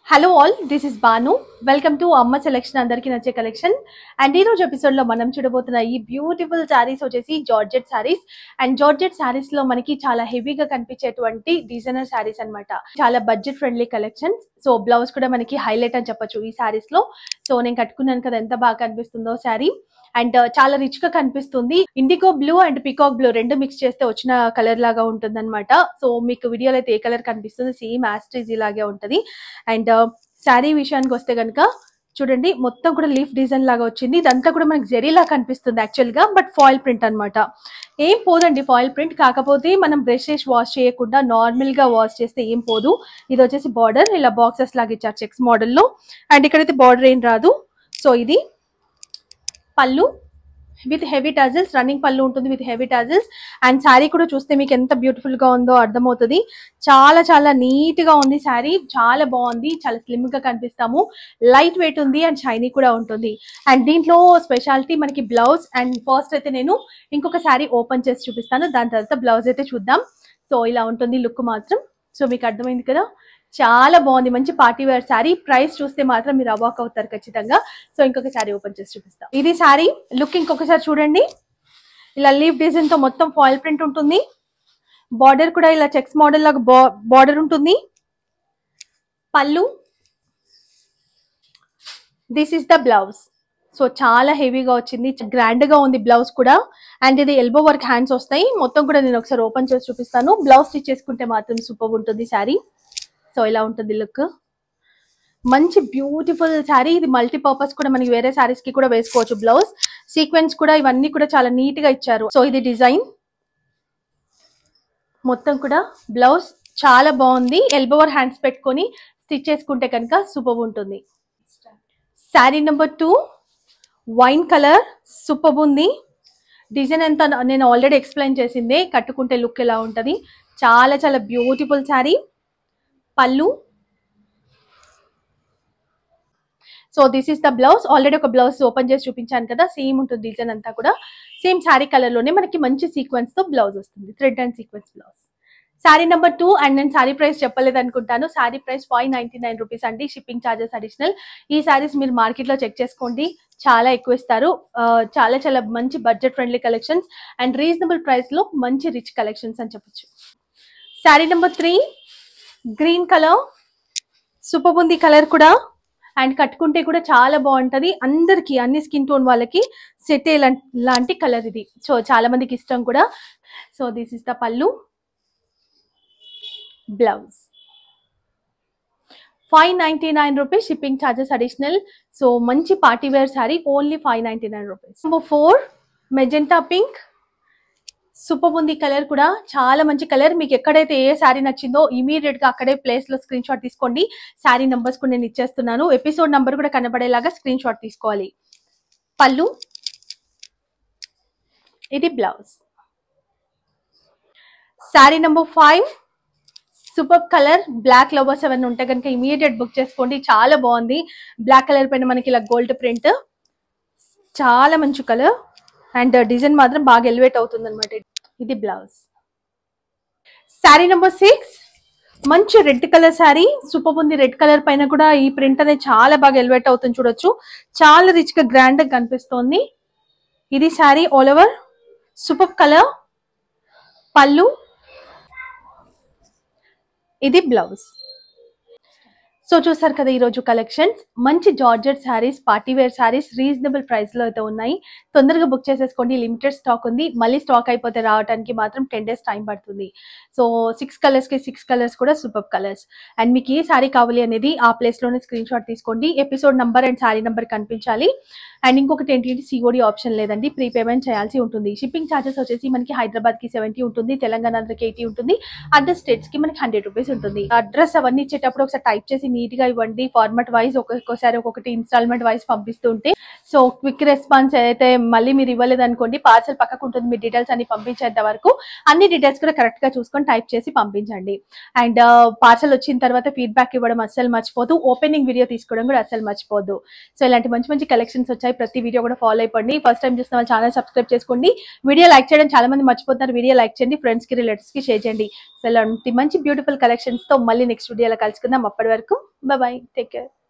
hello all this is Bhanu welcome to Amma selection అందరికీ నచ్చే collection and ఈ రోజు ఎపిసోడ్ లో మనం చూడబోతున్న ఈ బ్యూటిఫుల్ శారీస్ వచ్చేసి georgette saris and georgette saris లో మనకి చాలా హెవీగా కనిపించేటువంటి డిజైనర్ శారీస్ అన్నమాట చాలా budget friendly collections so blouse కూడా మనకి హైలైట్ అని చెప్పొచ్చు ఈ శారీస్ లో సో నేను కట్టుకున్నాను కదా ఎంత బాగా కనిపిస్తుందో శారీ అండ్ చాలా రిచ్ గా కనిపిస్తుంది indigo blue and peacock blue రెండు మిక్స్ చేస్తే వచ్చిన కలర్ లాగా ఉంటుంది అనమాట సో మీకు వీడియోలో అయితే ఏ కలర్ కనిపిస్తుంది సేమ్ యాస్ట్రీజ్ ఇలాగే ఉంటది అండ్ శారీ విషయానికి వస్తే కనుక చూడండి మొత్తం కూడా లీఫ్ డిజైన్ లాగా వచ్చింది ఇదంతా కూడా మనకి జెరీలా కనిపిస్తుంది యాక్చువల్ గా బట్ ఫాయిల్ ప్రింట్ అన్నమాట ఏం పోదండి ఫాయిల్ ప్రింట్ కాకపోతే మనం బ్రష్ చేసి వాష్ చేయకుండా నార్మల్ గా వాష్ చేస్తే ఏం పోదు ఇది వచ్చేసి బార్డర్ ఇలా బాక్సెస్ లాగా ఇచ్చారు చెక్స్ మోడల్లో అండ్ ఇక్కడైతే బార్డర్ ఏం రాదు సో ఇది పళ్ళు విత్ హెవీ టజల్స్ రన్నింగ్ పళ్ళు ఉంటుంది with heavy tassels and sari కూడా చూస్తే మీకు ఎంత బ్యూటిఫుల్ గా ఉందో అర్థమవుతుంది చాలా చాలా నీట్ గా ఉంది శారీ చాలా బాగుంది చాలా స్లిమ్ గా కనిపిస్తాము లైట్ వెయిట్ ఉంది అండ్ షైనీ కూడా ఉంటుంది అండ్ దీంట్లో స్పెషాలిటీ మనకి బ్లౌజ్ అండ్ ఫస్ట్ అయితే నేను ఇంకొక శారీ ఓపెన్ చేసి చూపిస్తాను దాని తర్వాత బ్లౌజ్ అయితే చూద్దాం సో ఇలా ఉంటుంది లుక్ మాత్రం సో మీకు అర్థమైంది కదా చాలా బాగుంది మంచి పార్టీ వేర్ శారీ ప్రైస్ చూస్తే మాత్రం మీరు అవాక్ అవుతారు ఖచ్చితంగా సో ఇంకొక శారీ ఓపెన్ చేసి చూపిస్తాం ఇది శారీ లుక్ ఇంకొకసారి చూడండి ఇలా లీవ్ డిజైన్ తో మొత్తం ఫాయిల్ ప్రింట్ ఉంటుంది బార్డర్ కూడా ఇలా చెక్స్ మోడల్ లాగా బార్డర్ ఉంటుంది పళ్ళు this is the blouse so చాలా హెవీగా వచ్చింది గ్రాండ్ గా ఉంది బ్లౌజ్ కూడా అండ్ ఇది ఎల్బో వర్క్ హ్యాండ్స్ వస్తాయి మొత్తం కూడా నేను ఒకసారి ఓపెన్ చేసి చూపిస్తాను బ్లౌజ్ స్టిచ్ చేసుకుంటే మాత్రం సూపర్ ఉంటుంది శారీ సో ఇలా ఉంటుంది లుక్ మంచి బ్యూటిఫుల్ శారీ ఇది మల్టీపర్పస్ కూడా మనకి వేరే శారీస్ కి కూడా వేసుకోవచ్చు బ్లౌజ్ సీక్వెన్స్ కూడా ఇవన్నీ కూడా చాలా నీట్ గా ఇచ్చారు సో ఇది డిజైన్ మొత్తం కూడా బ్లౌజ్ చాలా బాగుంది ఎల్బోవర్ హ్యాండ్స్ పెట్టుకొని స్టిచ్ చేసుకుంటే కనుక సూపర్ ఉంటుంది sari number two wine colour super ఉంది డిజైన్ ఎంత నేను ఆల్రెడీ ఎక్స్ప్లెయిన్ చేసిందే కట్టుకుంటే లుక్ ఎలా ఉంటుంది చాలా చాలా బ్యూటిఫుల్ శారీ పళ్ళు so this is the blouse already ఒక బ్లౌజ్ ఓపెన్ చేసి చూపించాను కదా సేమ్ ఉంటుంది డిజైన్ అంతా కూడా సేమ్ శారీ కలర్ లోనే మనకి మంచి సీక్వెన్స్ తో బ్లౌజ్ వస్తుంది thread and sequence blouse sari number two and నేను శారీ ప్రైస్ చెప్పలేదు అనుకుంటాను sari price five ninety nine rupees అండి షిప్పింగ్ ఛార్జెస్ అడిషనల్ ఈ శారీస్ మీరు మార్కెట్ లో చెక్ చేసుకోండి చాలా ఎక్కువ ఇస్తారు ఆ, చాలా చాలా మంచి budget friendly collections and reasonable price లో మంచి రిచ్ కలెక్షన్స్ అని చెప్పొచ్చు sari number three green colour super ఉంది కలర్ కూడా అండ్ కట్టుకుంటే కూడా చాలా బాగుంటది అందరికి అన్ని స్కిన్ టోన్ వాళ్ళకి సెట్ లాంటి కలర్ ఇది సో చాలా మందికి ఇష్టం కూడా so this is the pallu blouse five ninety nine rupees shipping charges additional so మంచి party wear sari only five ninety nine rupees number four magenta pink super ఉంది కలర్ కూడా చాలా మంచి కలర్ మీకు ఎక్కడైతే ఏ శారీ నచ్చిందో ఇమీడియట్ గా అక్కడే ప్లేస్ లో స్క్రీన్ షాట్ తీసుకోండి శారీ నంబర్స్ కూడా నేను ఇచ్చేస్తున్నాను ఎపిసోడ్ నంబర్ కూడా కనబడేలాగా స్క్రీన్ షాట్ తీసుకోవాలి పళ్ళు ఇది blouse sari number five super colour black lovers ఏమైనా ఉంటే కనుక ఇమీడియట్ బుక్ చేసుకోండి చాలా బాగుంది బ్లాక్ కలర్ పైన మనకి ఇలా గోల్డ్ ప్రింట్ చాలా మంచి కలర్ అండ్ డిజైన్ మాత్రం బాగా ఎలివేట్ అవుతుంది అనమాట ఇది బ్లౌజ్ శారీ నెంబర్ సిక్స్ మంచి రెడ్ కలర్ శారీ సూపర్ ఉంది రెడ్ కలర్ పైన కూడా ఈ ప్రింట్ అనేది చాలా బాగా ఎలివేట్ అవుతుంది చూడొచ్చు చాలా రిచ్ గా గ్రాండ్ గా కనిపిస్తోంది ఇది sari all over super colour పళ్ళు ఇది బ్లౌజ్ సో చూసారు కదా ఈరోజు కలెక్షన్స్ మంచి georgette saris party wear saris reasonable price లో అయితే ఉన్నాయి తొందరగా బుక్ చేసేసుకోండి లిమిటెడ్ స్టాక్ ఉంది మళ్ళీ స్టాక్ అయిపోతే రావడానికి మాత్రం టెన్ డేస్ టైం పడుతుంది సో సిక్స్ కలర్స్ కి సిక్స్ కలర్స్ కూడా సూపర్ కలర్స్ అండ్ మీకు ఏ శారీ కావాలి అనేది ఆ ప్లేస్ లోనే స్క్రీన్ షాట్ తీసుకోండి episode number and sari number కనిపించాలి అండ్ ఇంకొకటి ఏంటి సిఓడి ఆప్షన్ లేదండి ప్రీ పేమెంట్ చేయాల్సి ఉంటుంది షిప్పింగ్ ఛార్జెస్ వచ్చేసి మనకి హైదరాబాద్ కి సెవెంటీ ఉంటుంది తెలంగాణ అందరికి ఎయిటీ ఉంటుంది అదర్ స్టేట్స్ కి మనకి హండ్రెడ్ రూపీస్ ఉంటుంది అడ్రస్ అవన్నీ ఇచ్చేటప్పుడు ఒకసారి టైప్ చేసి నీట్ గా ఇవ్వండి ఫార్మాట్ వైజ్ ఒక్కొక్కసారి ఒక్కొక్కటి ఇన్స్టాల్మెంట్ వైజ్ పంపిస్తూ ఉంటే సో క్విక్ రెస్పాన్స్ అయితే మళ్ళీ మీరు ఇవ్వలేదు అనుకోండి పార్సల్ పక్కకు ఉంటుంది మీ డీటెయిల్స్ అన్ని పంపించేంత వరకు అన్ని డీటెయిల్స్ కూడా కరెక్ట్ గా చూసుకొని టైప్ చేసి పంపించండి అండ్ పార్సల్ వచ్చిన తర్వాత ఫీడ్బ్యాక్ ఇవ్వడం అస్సలు మర్చిపోదు ఓపెనింగ్ వీడియో తీసుకోవడం కూడా అస్సలు మర్చిపోద్దు సో ఇలాంటి మంచి మంచి కలెక్షన్స్ వచ్చాయి ప్రతి వీడియో కూడా ఫాలో అయిపోండి ఫస్ట్ టైం చూసిన వాళ్ళు ఛానల్ సబ్స్క్రైబ్ చేసుకోండి వీడియో లైక్ చేయడం చాలా మంది మర్చిపోతున్నారు వీడియో లైక్ చేయండి ఫ్రెండ్స్ కి రిలేటివ్స్ కి షేర్ చేయండి సో ఇలాంటి మంచి బ్యూటిఫుల్ కలెక్షన్స్ తో మళ్ళీ నెక్స్ట్ వీడియోలో కలుసుకుందాం అప్పటి వరకు బాయ్ టేక్ కేర్